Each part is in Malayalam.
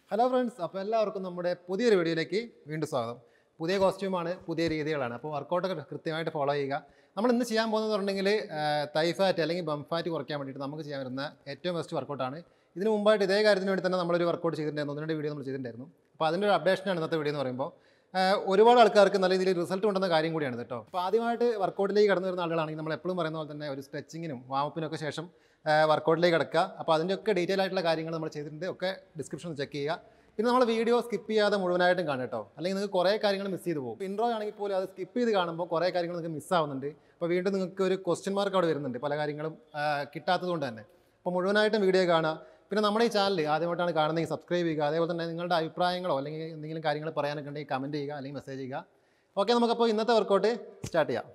ഹലോ ഫ്രണ്ട്സ് അപ്പോൾ എല്ലാവർക്കും നമ്മുടെ പുതിയൊരു വീഡിയോയിലേക്ക് വീണ്ടും സ്വാഗതം പുതിയ കോസ്റ്റ്യൂമാണ് പുതിയ രീതികളാണ് അപ്പോൾ വർക്കൗട്ടൊക്കെ കൃത്യമായിട്ട് ഫോളോ ചെയ്യുക നമ്മൾ ഇന്ന് ചെയ്യാൻ പോകുന്നത് പറഞ്ഞിട്ടുണ്ടെങ്കിൽ തൈ ഫാറ്റ് അല്ലെങ്കിൽ ബം ഫാറ്റ് കുറയ്ക്കാൻ വേണ്ടിയിട്ട് നമുക്ക് ചെയ്യാൻ വരുന്ന ഏറ്റവും ബെസ്റ്റ് വർക്കൗട്ടാണ് ഇതിന് മുമ്പായിട്ട് ഇതേ കാര്യത്തിന് വേണ്ടി തന്നെ നമ്മളൊരു വർക്കൗട്ട് ചെയ്തിട്ടുണ്ടായിരുന്നു ഒന്ന് രണ്ട് വീഡിയോ നമ്മൾ ചെയ്തിട്ടുണ്ടായിരുന്നു അപ്പോൾ അതിൻ്റെ ഒരു അപ്ഡേഷനാണ് ഇന്നത്തെ വീഡിയോ എന്ന് പറയുമ്പോൾ ആഹ് ഒരുപാട് ആൾക്കാർക്ക് നല്ല രീതിയിൽ റിസൾട്ട് കൊണ്ടുവന്ന കാര്യം കൂടിയാണ് ഇത് കേട്ടോ അപ്പോൾ ആദ്യമായിട്ട് വർക്കൗട്ടിലേക്ക് കടന്നു വരുന്ന ആളുകളാണെങ്കിൽ നമ്മൾ എപ്പോഴും പറയുന്ന പോലെ തന്നെ ഒരു സ്ട്രെച്ചിങ്ങിനും വാമപ്പിനൊക്കെ ശേഷം വർക്കൗട്ടിലേക്ക് കിടക്കുക അപ്പോൾ അതിൻ്റെയൊക്കെ ഡീറ്റെയിൽ ആയിട്ടുള്ള കാര്യങ്ങൾ നമ്മൾ ചെയ്തിട്ടുണ്ട് ഒക്കെ ഡിസ്ക്രിപ്ഷൻ ചെക്ക് ചെയ്യുക പിന്നെ നമ്മൾ വീഡിയോ സ്കിപ്പ് ചെയ്യാതെ മുഴുവനായിട്ടും കാണും കേട്ടോ അല്ലെങ്കിൽ നിങ്ങൾക്ക് കുറേ കാര്യങ്ങൾ മിസ് ചെയ്ത് പോകും ഇൻട്രോ ആണെങ്കിൽ പോലും അത് സ്കിപ്പ് ചെയ്ത് കാണുമ്പോൾ കുറേ കാര്യങ്ങൾ നിങ്ങൾക്ക് മിസ്സാവുന്നുണ്ട് അപ്പോൾ വീണ്ടും നിങ്ങൾക്ക് ഒരു ക്വസ്റ്റ്യൻ മാർക്ക് അവിടെ വരുന്നുണ്ട് പല കാര്യങ്ങളും കിട്ടാത്തത് കൊണ്ട് തന്നെ അപ്പോൾ മുഴുവനായിട്ടും വീഡിയോ കാണുക പിന്നെ നമ്മുടെ ഈ ചാനൽ ആദ്യമായിട്ടാണ് കാണുന്നതെങ്കിൽ സബ്സ്ക്രൈബ് ചെയ്യുക അതേപോലെ തന്നെ നിങ്ങളുടെ അഭിപ്രായങ്ങളോ അല്ലെങ്കിൽ എന്തെങ്കിലും കാര്യങ്ങൾ പറയാനൊക്കെ ഉണ്ടെങ്കിൽ കമൻറ്റ് ചെയ്യുക അല്ലെങ്കിൽ മെസ്സേജ് ചെയ്യുക ഓക്കെ നമുക്കപ്പോൾ ഇന്നത്തെ വർക്കൗട്ട് സ്റ്റാർട്ട് ചെയ്യാം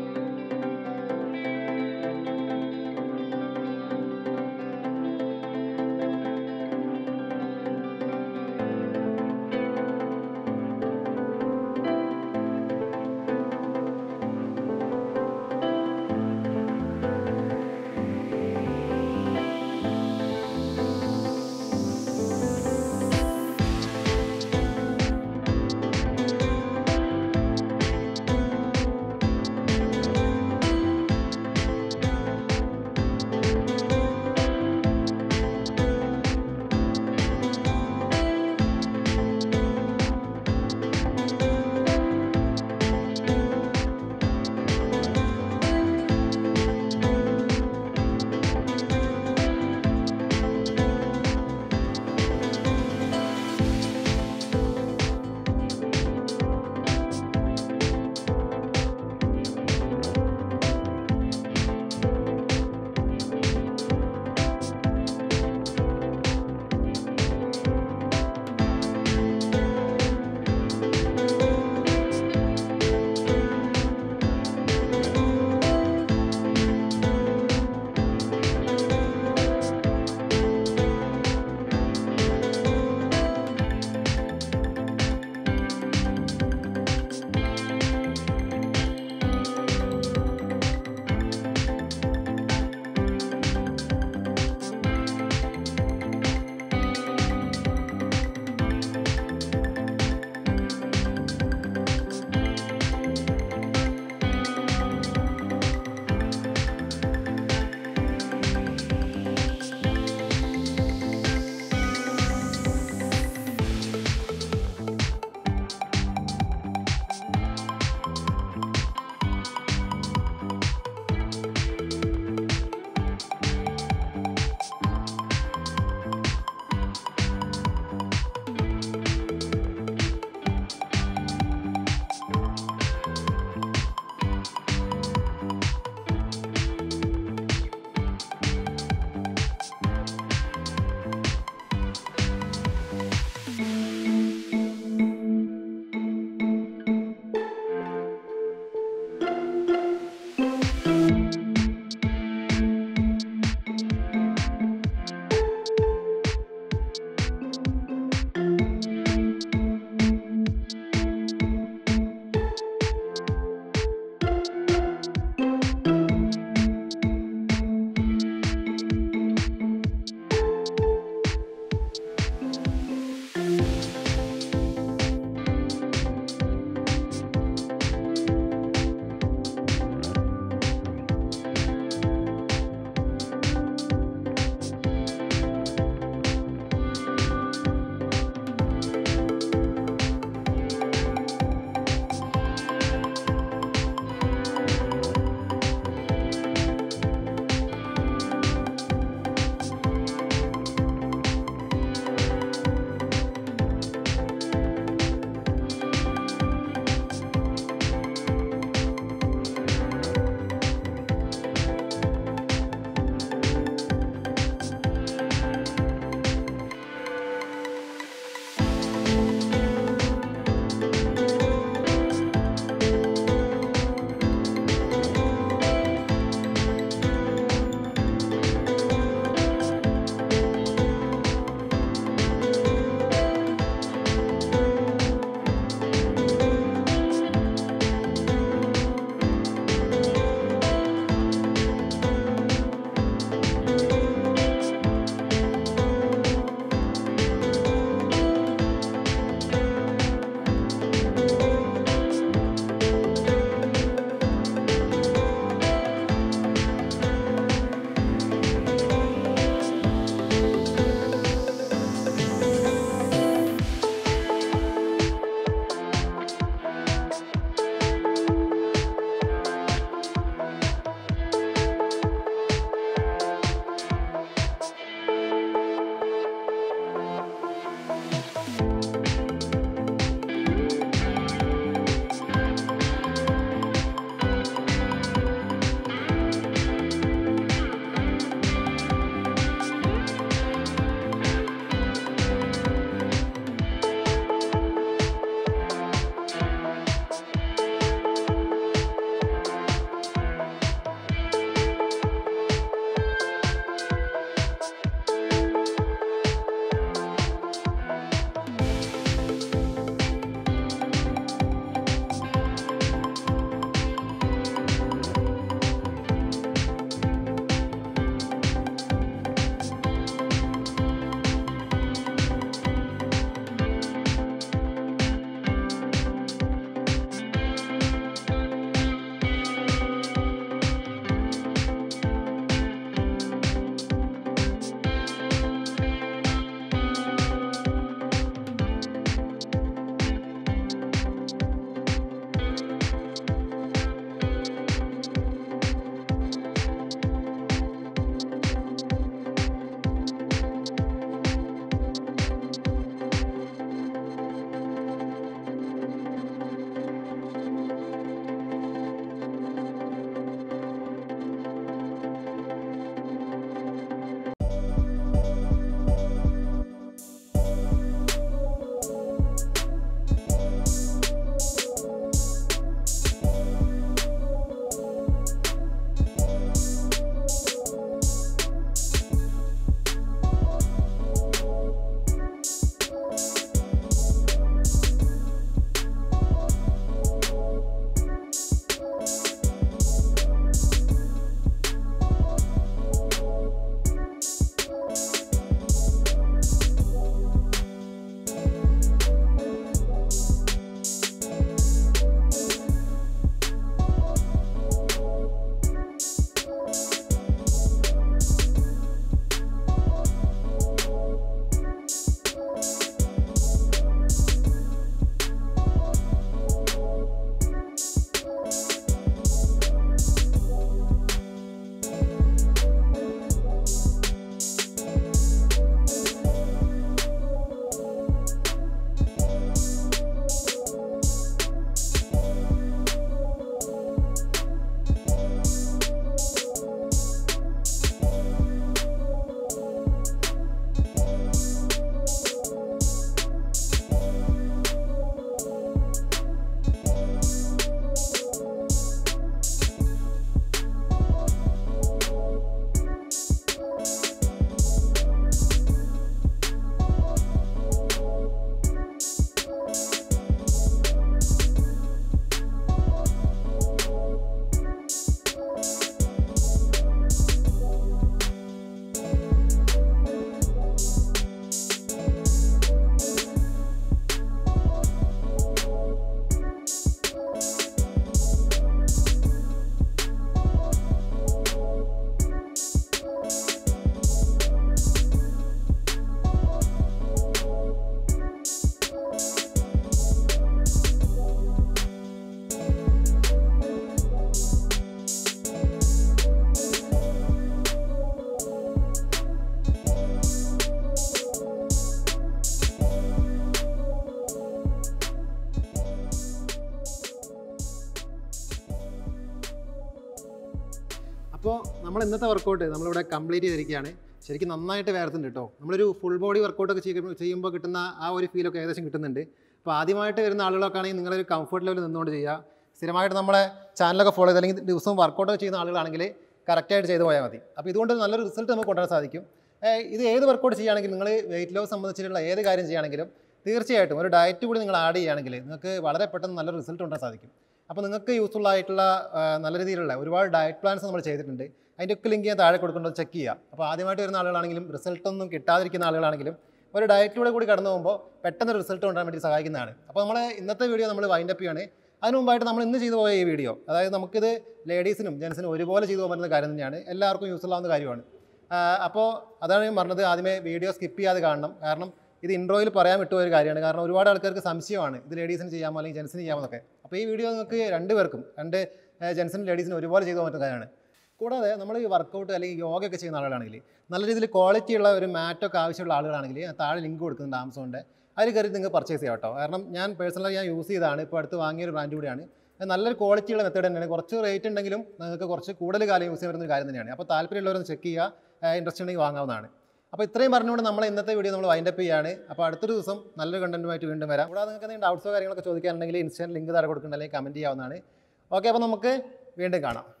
അപ്പോൾ നമ്മൾ ഇന്നത്തെ വർക്കൗട്ട് നമ്മളിവിടെ കംപ്ലീറ്റ് ചെയ്തിരിക്കുകയാണ് ശരിക്കും നന്നായിട്ട് വേർത്തുണ്ട് കേട്ടോ നമ്മളൊരു ഫുൾ ബോഡി വർക്കൗട്ടൊക്കെ ചെയ്യുമ്പോൾ ചെയ്യുമ്പോൾ കിട്ടുന്ന ആ ഒരു ഫീലൊക്കെ ഏകദേശം കിട്ടുന്നുണ്ട് അപ്പോൾ ആദ്യമായിട്ട് വരുന്ന ആളുകളൊക്കെ ആണെങ്കിൽ നിങ്ങളൊരു കംഫർട്ട് ലെവലിൽ നിന്നുകൊണ്ട് ചെയ്യുക സ്ഥിരമായിട്ട് നമ്മളെ ചാനലൊക്കെ ഫോളോ ചെയ്ത് അല്ലെങ്കിൽ ദിവസവും വർക്കൗട്ടൊക്കെ ചെയ്യുന്ന ആളുകളാണെങ്കിൽ കറക്റ്റായിട്ട് ചെയ്ത് പോയാൽ മതി അപ്പോൾ ഇതുകൊണ്ട് നല്ലൊരു റിസൾട്ട് നമുക്ക് കൊണ്ടുവരാൻ സാധിക്കും ഏഹ് ഇത് ഏത് വർക്കൗട്ട് ചെയ്യുകയാണെങ്കിൽ നിങ്ങൾ വെയിറ്റ് ലോസ് സംബന്ധിച്ചിട്ടുള്ള ഏത് കാര്യം ചെയ്യുകയാണെങ്കിലും തീർച്ചയായിട്ടും ഒരു ഡയറ്റ് കൂടി നിങ്ങൾ ആഡ് ചെയ്യുകയാണെങ്കിൽ നിങ്ങൾക്ക് വളരെ പെട്ടെന്ന് നല്ലൊരു റിസൾട്ട് കൊണ്ടുവരാൻ സാധിക്കും അപ്പോൾ നിങ്ങൾക്ക് യൂസ്ഫുൾ ആയിട്ടുള്ള ആ, നല്ല രീതിയിലുള്ള ഒരുപാട് ഡയറ്റ് പ്ലാൻസ് നമ്മൾ ചെയ്തിട്ടുണ്ട് അതിൻ്റെ ഒക്കെ ലിങ്ക് ഞാൻ താഴെ കൊടുക്കേണ്ടത് ചെക്ക് ചെയ്യുക അപ്പോൾ ആദ്യമായിട്ട് വരുന്ന ആളുകളാണെങ്കിലും റിസൾട്ട് ഒന്നും കിട്ടാതിരിക്കുന്ന ആളുകളാണെങ്കിലും ഒരു ഡയറ്റിലൂടെ കൂടി കടന്നു പോകുമ്പോൾ പെട്ടെന്ന് റിസൾട്ട് കൊണ്ടുവരാൻ വേണ്ടി സഹായിക്കുന്നതാണ് അപ്പോൾ നമ്മൾ ഇന്നത്തെ വീഡിയോ നമ്മൾ വൈൻഡ് അപ്പ് ചെയ്യാണ് അതിന് മുമ്പായിട്ട് നമ്മൾ ഇന്ന് ചെയ്തു പോയ ഈ വീഡിയോ അതായത് നമുക്കിത് ലേഡീസിനും ജെൻസിനും ഒരുപോലെ ചെയ്തു പോകാൻ പറ്റുന്ന കാര്യം തന്നെയാണ് എല്ലാവർക്കും യൂസ്ഫുൾ ആവുന്ന കാര്യമാണ് അപ്പോൾ അതാണ് ഞാൻ പറഞ്ഞത് ആദ്യമേ വീഡിയോ സ്കിപ്പ് ചെയ്യാതെ കാണണം കാരണം ഇത് ഇൻട്രോയിൽ പറയാൻ വിട്ടുപോയ ഒരു കാര്യമാണ് കാരണം ഒരുപാട് ആൾക്കാർക്ക് സംശയമാണ് ഇത് ലേഡീസിന് ചെയ്യാമോ അല്ലെങ്കിൽ ജെൻസിന് ചെയ്യാമോ എന്നൊക്കെ അപ്പോൾ ഈ വീഡിയോ നിങ്ങൾക്ക് രണ്ട് പേർക്കും രണ്ട് ജെൻസിനും ലേഡീസിനും ഒരുപോലെ ചെയ്തു പോകാൻ പറ്റുന്ന കാര്യമാണ് കൂടാതെ നമ്മൾ ഈ വർക്കൗട്ട് അല്ലെങ്കിൽ യോഗ ഒക്കെ ചെയ്യുന്ന ആളുകളാണെങ്കിൽ നല്ല രീതിയിൽ ക്വാളിറ്റി ഉള്ള ഒരു മാറ്റൊക്കെ ആവശ്യമുള്ള ആളുകളാണെങ്കിൽ ഞാൻ താഴെ ലിങ്ക് കൊടുക്കുന്നുണ്ട് ആമസോണിൻ്റെ അതിൽ കയറി നിങ്ങൾക്ക് പർച്ചേസ് ചെയ്യാം കേട്ടോ കാരണം ഞാൻ പേഴ്സണലി ഞാൻ യൂസ് ചെയ്തതാണ് ഇപ്പോൾ അടുത്ത് വാങ്ങിയ ഒരു ബ്രാൻഡ് കൂടിയാണ് അത് നല്ലൊരു ക്വാളിറ്റിയുള്ള മെത്തേഡ് തന്നെയാണ് കുറച്ച് റേറ്റ് ഉണ്ടെങ്കിലും നിങ്ങൾക്ക് കുറച്ച് കൂടുതൽ കാലം യൂസ് ചെയ്യാൻ പറ്റുന്ന ഒരു കാര്യം തന്നെയാണ് അപ്പോൾ താല്പര്യമുള്ളവരൊന്ന് ചെക്ക് ചെയ്യുക ഇൻട്രസ്റ്റ് ഉണ്ടെങ്കിൽ വാങ്ങാവുന്നതാണ് അപ്പോൾ ഇത്രയും പറഞ്ഞുകൊണ്ട് നമ്മൾ ഇന്നത്തെ വീഡിയോ നമ്മൾ വൈൻഡപ്പ് ചെയ്യാണ് അപ്പോൾ അടുത്തൊരു ദിവസം നല്ലൊരു കണ്ടന്റുമായിട്ട് വീണ്ടും വരാം കൂടാതെ നിങ്ങൾക്ക് എന്തെങ്കിലും ഡൗട്ട്സോ കാര്യങ്ങളൊക്കെ ചോദിക്കാനുണ്ടെങ്കിൽ ഇൻസ്റ്റാൻ ലിങ്ക് താഴെ കൊടുക്കുന്നുണ്ട് അല്ലെങ്കിൽ കമൻറ്റ് ചെയ്യാവുന്നതാണ് ഓക്കെ അപ്പോൾ നമുക്ക് വീണ്ടും കാണാം